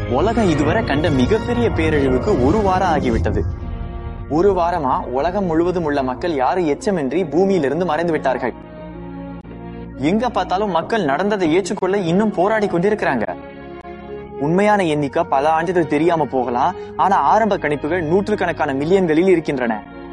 உலகம் இதுவரை கண்ட மிகப்பெரிய பேரழிவுக்கு ஒரு வாரம் ஆகிவிட்டது ஒரு வாரமா உலகம் முழுவதும் உள்ள மக்கள் யாரும் எச்சமின்றி பூமியிலிருந்து மறைந்து விட்டார்கள் எங்க பார்த்தாலும் மக்கள் நடந்ததை ஏற்றுக்கொள்ள இன்னும் போராடி கொண்டிருக்கிறாங்க உண்மையான எண்ணிக்கை பல ஆண்டுகள் தெரியாம போகலாம் ஆனா ஆரம்ப கணிப்புகள் நூற்றுக்கணக்கான மில்லியன்களில் இருக்கின்றன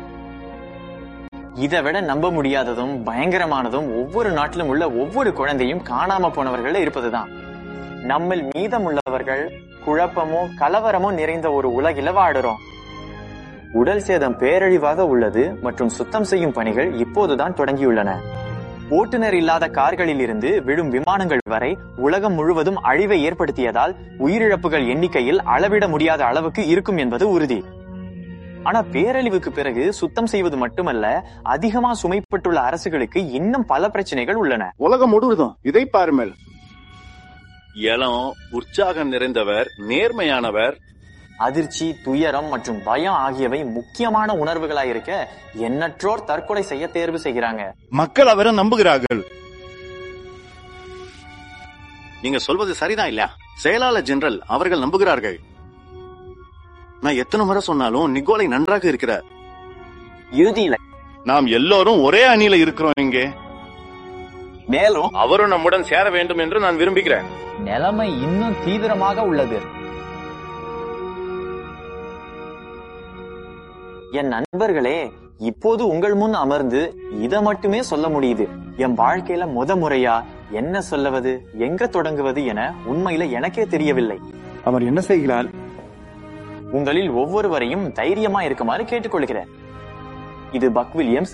இதை விட நம்ப முடியாததும் பயங்கரமானதும் ஒவ்வொரு நாட்டிலும் உள்ள ஒவ்வொரு குழந்தையும் காணாம போனவர்கள் இருப்பதுதான் நம்மில் மீதம் உள்ளவர்கள் குழப்பமோ கலவரமோ நிறைந்த ஒரு உலகில வாடுறோம் உடல் சேதம் பேரழிவாக உள்ளது மற்றும் சுத்தம் செய்யும் பணிகள் இப்போதுதான் தொடங்கியுள்ளன ஓட்டுநர் இல்லாத கார்களில் இருந்து விழும் விமானங்கள் வரை உலகம் முழுவதும் அழிவை ஏற்படுத்தியதால் உயிரிழப்புகள் எண்ணிக்கையில் அளவிட முடியாத அளவுக்கு இருக்கும் என்பது உறுதி ஆனா பேரழிவுக்கு பிறகு சுத்தம் செய்வது மட்டுமல்ல அதிகமா சுமைப்பட்டுள்ள அரசுகளுக்கு இன்னும் பல பிரச்சனைகள் உள்ளன உலகம் முழுவதும் இதை பாருங்கள் இளம் உற்சாகம் நிறைந்தவர் நேர்மையானவர் அதிர்ச்சி துயரம் மற்றும் பயம் ஆகியவை முக்கியமான உணர்வுகளாய் இருக்க எண்ணற்றோர் தற்கொலை செய்ய தேர்வு செய்கிறாங்க மக்கள் அவரை நம்புகிறார்கள் நீங்க சொல்வது சரிதான் இல்லையா செயலாளர் ஜெனரல் அவர்கள் நம்புகிறார்கள் நான் எத்தனை முறை சொன்னாலும் நிக்கோலை நன்றாக இருக்கிறார் இறுதியில நாம் எல்லோரும் ஒரே அணியில இருக்கிறோம் இங்கே மேலும் அவரும் நம்முடன் சேர வேண்டும் என்று நான் விரும்புகிறேன் நிலைமை இன்னும் தீவிரமாக உள்ளது என் நண்பர்களே இப்போது உங்கள் முன் அமர்ந்து இத மட்டுமே சொல்ல முடியுது என் வாழ்க்கையில முத முறையா என்ன சொல்லுவது எங்க தொடங்குவது என உண்மையில எனக்கே தெரியவில்லை அவர் என்ன செய்கிறார் உங்களில் ஒவ்வொருவரையும் தைரியமா இருக்குமாறு கேட்டுக்கொள்கிறேன் இது பக் வில்லியம்ஸ்